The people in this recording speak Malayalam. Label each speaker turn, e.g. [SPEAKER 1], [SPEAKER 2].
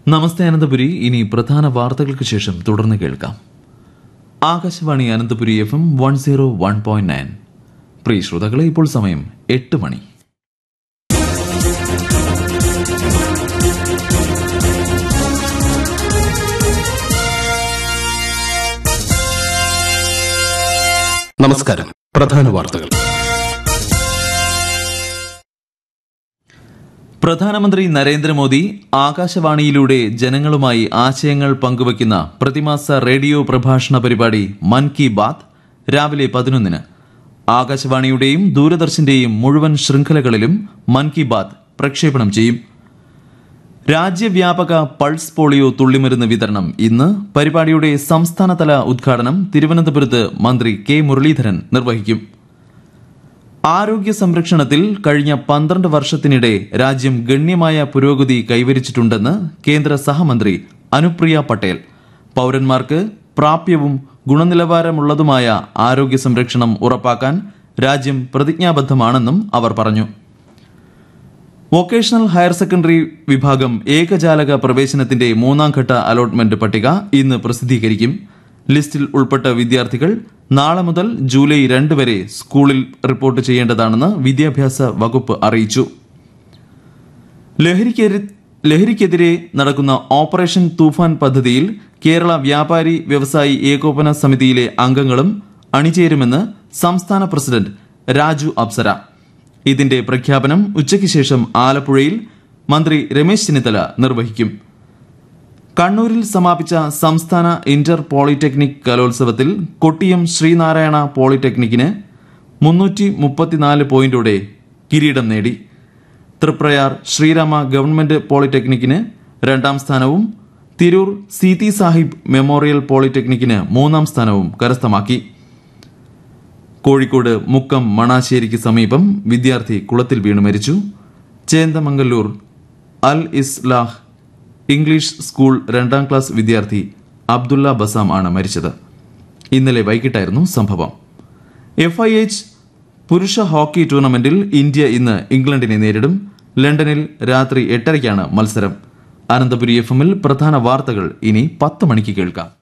[SPEAKER 1] നമസ്തേ അനന്തപുരി ഇനി പ്രധാന വാർത്തകൾക്ക് ശേഷം തുടർന്ന് കേൾക്കാം Akashvani Ananthapuri F M one zero one point nine പ്രിയ ശ്രോതാക്കളെ ഇപ്പോൾ സമയം എട്ട് മണി
[SPEAKER 2] നമസ്കാരം പ്രധാന വാർത്തകൾ
[SPEAKER 1] പ്രധാനമന്ത്രി നരേന്ദ്രമോദി ആകാശവാണിയിലൂടെ ജനങ്ങളുമായി ആശയങ്ങൾ പങ്കുവയ്ക്കുന്ന പ്രതിമാസ റേഡിയോ പ്രഭാഷണ പരിപാടി മൻ കി ബാത് രാവിലെ പതിനൊന്നിന് ആകാശവാണിയുടെയും ദൂരദർശന്റെയും മുഴുവൻ ശൃംഖലകളിലും മൻ കി ബാത് പ്രക്ഷേപണം ചെയ്യും രാജ്യവ്യാപക പൾസ് പോളിയോ തുള്ളിമരുന്ന് വിതരണം ഇന്ന് പരിപാടിയുടെ സംസ്ഥാനതല ഉദ്ഘാടനം തിരുവനന്തപുരത്ത് മന്ത്രി കെ മുരളീധരൻ നിർവഹിക്കും ആരോഗ്യ സംരക്ഷണത്തിൽ കഴിഞ്ഞ പന്ത്രണ്ട് വർഷത്തിനിടെ രാജ്യം ഗണ്യമായ പുരോഗതി കൈവരിച്ചിട്ടുണ്ടെന്ന് കേന്ദ്ര സഹമന്ത്രി അനുപ്രിയ പട്ടേൽ പൌരന്മാർക്ക് പ്രാപ്യവും ഗുണനിലവാരമുള്ളതുമായ ആരോഗ്യ സംരക്ഷണം ഉറപ്പാക്കാൻ രാജ്യം പ്രതിജ്ഞാബദ്ധമാണെന്നും അവർ പറഞ്ഞു വൊക്കേഷണൽ ഹയർ സെക്കൻഡറി വിഭാഗം ഏകജാലക പ്രവേശനത്തിന്റെ മൂന്നാം ഘട്ട അലോട്ട്മെന്റ് പട്ടിക ഇന്ന് പ്രസിദ്ധീകരിക്കും ലിസ്റ്റിൽ ഉൾപ്പെട്ട വിദ്യാർത്ഥികൾ നാളെ മുതൽ ജൂലൈ രണ്ട് വരെ സ്കൂളിൽ റിപ്പോർട്ട് ചെയ്യേണ്ടതാണെന്ന് വിദ്യാഭ്യാസ വകുപ്പ് അറിയിച്ചു ലഹരിക്കെതിരെ ലഹരിക്കെതിരെ നടക്കുന്ന ഓപ്പറേഷൻ തൂഫാൻ പദ്ധതിയിൽ കേരള വ്യാപാരി വ്യവസായി ഏകോപന സമിതിയിലെ അംഗങ്ങളും അണിചേരുമെന്ന് സംസ്ഥാന പ്രസിഡന്റ് രാജു അപ്സര ഇതിന്റെ പ്രഖ്യാപനം ഉച്ചയ്ക്ക് ശേഷം ആലപ്പുഴയിൽ മന്ത്രി രമേശ് ചെന്നിത്തല നിർവഹിക്കും കണ്ണൂരിൽ സമാപിച്ച സംസ്ഥാന ഇന്റർ പോളിടെക്നിക് കലോത്സവത്തിൽ കൊട്ടിയം ശ്രീനാരായണ പോളിടെക്നിക്കിന് മുന്നൂറ്റി മുപ്പത്തിനാല് പോയിന്റോടെ കിരീടം നേടി തൃപ്രയാർ ശ്രീരാമ ഗവൺമെന്റ് പോളിടെക്നിക്കിന് രണ്ടാം സ്ഥാനവും തിരൂർ സീതി സാഹിബ് മെമ്മോറിയൽ പോളിടെക്നിക്കിന് മൂന്നാം സ്ഥാനവും കരസ്ഥമാക്കി കോഴിക്കോട് മുക്കം മണാശ്ശേരിക്ക് സമീപം വിദ്യാർത്ഥി കുളത്തിൽ വീണ് മരിച്ചു ചേന്ദമംഗല്ലൂർ അൽ ഇസ്ലാഹ് ഇംഗ്ലീഷ് സ്കൂൾ രണ്ടാം ക്ലാസ് വിദ്യാർത്ഥി അബ്ദുള്ള ബസാം ആണ് മരിച്ചത് ഇന്നലെ വൈകിട്ടായിരുന്നു സംഭവം എഫ് ഐ എച്ച് പുരുഷ ഹോക്കി ടൂർണമെന്റിൽ ഇന്ത്യ ഇന്ന് ഇംഗ്ലണ്ടിനെ നേരിടും ലണ്ടനിൽ രാത്രി എട്ടരയ്ക്കാണ് മത്സരം അനന്തപുരി എഫ് എമ്മിൽ പ്രധാന വാർത്തകൾ ഇനി പത്ത് മണിക്ക് കേൾക്കാം